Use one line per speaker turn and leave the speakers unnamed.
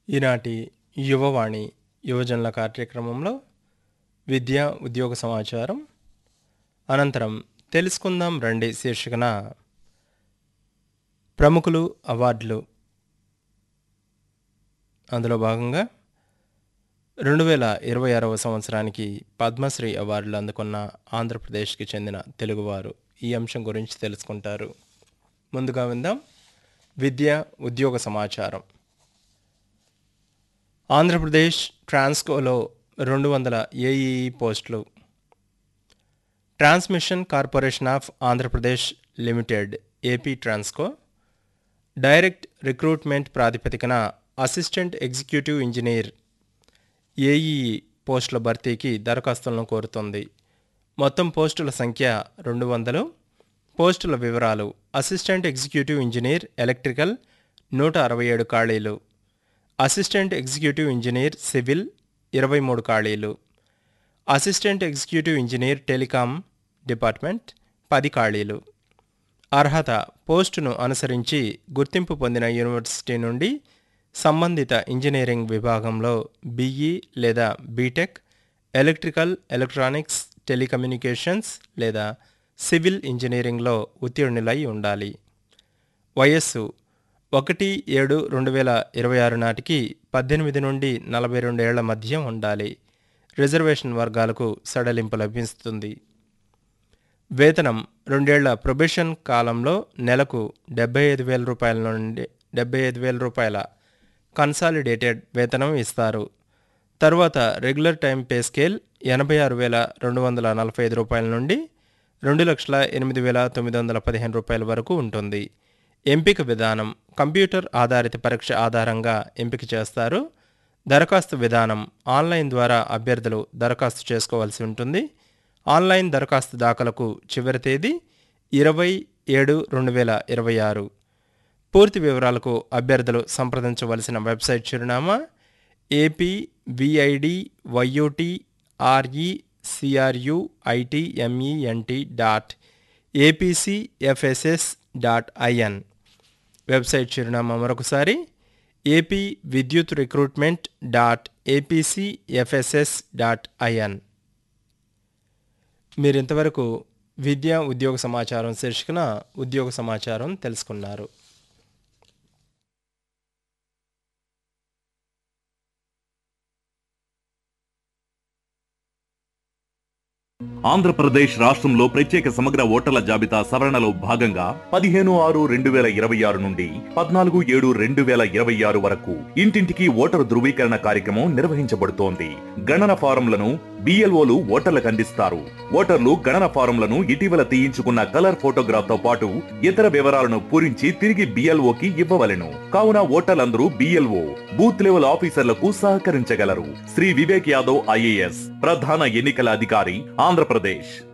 ఈనాటి యువవాణి యువజనుల కార్యక్రమంలో విద్య ఉద్యోగ సమాచారం అనంతరం తెలుసుకుందాం రండి శీర్షికన ప్రముఖులు అవార్డులు అందులో భాగంగా రెండు వేల ఇరవై ఆరవ సంవత్సరానికి పద్మశ్రీ అవార్డులు అందుకున్న ఆంధ్రప్రదేశ్కి చెందిన తెలుగువారు ఈ అంశం గురించి తెలుసుకుంటారు ముందుగా విందాం విద్య ఉద్యోగ సమాచారం ఆంధ్రప్రదేశ్ ట్రాన్స్కోలో రెండు వందల ఏఈఈ పోస్టులు transmission corporation of Andhra Pradesh limited A P Transco direct recruitment ప్రాతిపదికన అసిస్టెంట్ ఎగ్జిక్యూటివ్ ఇంజనీర్ ఏఈఈ పోస్టుల భర్తీకి దరఖాస్తులను కోరుతోంది మొత్తం పోస్టుల సంఖ్య రెండు వందలు పోస్టుల వివరాలు అసిస్టెంట్ ఎగ్జిక్యూటివ్ ఇంజనీర్ ఎలక్ట్రికల్ నూట అరవై ఏడు ఖాళీలు అసిస్టెంట్ ఎగ్జిక్యూటివ్ ఇంజనీర్ సివిల్ ఇరవై మూడు ఖాళీలు assistant executive engineer telecom department పది ఖాళీలు అర్హత పోస్టును అనుసరించి గుర్తింపు పొందిన యూనివర్సిటీ నుండి సంబంధిత ఇంజనీరింగ్ విభాగంలో బీఈ లేదా బీటెక్ ఎలక్ట్రికల్ ఎలక్ట్రానిక్స్ టెలికమ్యూనికేషన్స్ లేదా సివిల్ ఇంజనీరింగ్లో ఉత్తీర్ణులై ఉండాలి వయస్సు ఒకటి ఏడు రెండు వేల ఇరవై ఆరు నాటికి పద్దెనిమిది నుండి నలభై రెండు ఏళ్ల మధ్య ఉండాలి రిజర్వేషన్ వర్గాలకు సడలింపు లభిస్తుంది వేతనం రెండేళ్ల ప్రొబేషన్ కాలంలో నెలకు డెబ్బై ఐదు వేల రూపాయల నుండి డెబ్బై ఐదు వేల రూపాయల కన్సాలిడేటెడ్ వేతనం ఇస్తారు తరువాత రెగ్యులర్ టైం పే స్కేల్ ఎనభై ఆరు వేల రెండు వందల నలభై ఐదు రూపాయల నుండి రెండు లక్షల ఎనిమిది వేల తొమ్మిది వందల పదిహేను రూపాయల వరకు ఉంటుంది ఎంపిక విధానం కంప్యూటర్ ఆధారిత పరీక్ష ఆధారంగా ఎంపిక చేస్తారు దరఖాస్తు విధానం ఆన్లైన్ ద్వారా అభ్యర్థులు దరఖాస్తు చేసుకోవాల్సి ఉంటుంది ఆన్లైన్ దరఖాస్తు దాఖలకు చివరి తేదీ ఇరవై ఏడు రెండు వేల ఇరవై ఆరు పూర్తి వివరాలకు అభ్యర్థులు సంప్రదించవలసిన వెబ్సైట్ చిరునామా ఏపీ విఐడి వైయుటి ఆర్ఈ సిఆర్యు ఐటి ఎంఈఎన్టి dot A P C F S S dot I N website చిరునామా మరొకసారి A P Vidyut recruitment dot A P C F S S dot I N మీరు ఇంతవరకు విద్యా ఉద్యోగ సమాచారం శీర్షికన ఉద్యోగ సమాచారం తెలుసుకున్నారు
ఆంధ్రప్రదేశ్ రాష్ట్రంలో ప్రత్యేక సమగ్ర ఓటర్ల జాబితా సవరణలో భాగంగా పదిహేను ఆరు రెండు వేల ఇరవై ఆరు నుండి పద్నాలుగు ఏడు రెండు వేల ఇరవై ఆరు వరకు ఇంటింటికి ఓటరు ధృవీకరణ కార్యక్రమం నిర్వహించబడుతోంది గణన ఫారంలను బిఎల్ఓలు ఓటర్లకు అందిస్తారు ఓటర్లు గణన ఫారంలను ఇటీవల తీయించుకున్న కలర్ ఫోటోగ్రాఫ్ తో పాటు ఇతర వివరాలను పూరించి తిరిగి బిఎల్ఓకి ఇవ్వవలెను కావున ఓటర్లందరూ బిఎల్ఓ బూత్ లెవెల్ ఆఫీసర్లకు సహకరించగలరు శ్రీ వివేక్ యాదవ్ ఐఏఎస్ ప్రధాన ఎన్నికల అధికారి ఆంధ్రప్రదేశ్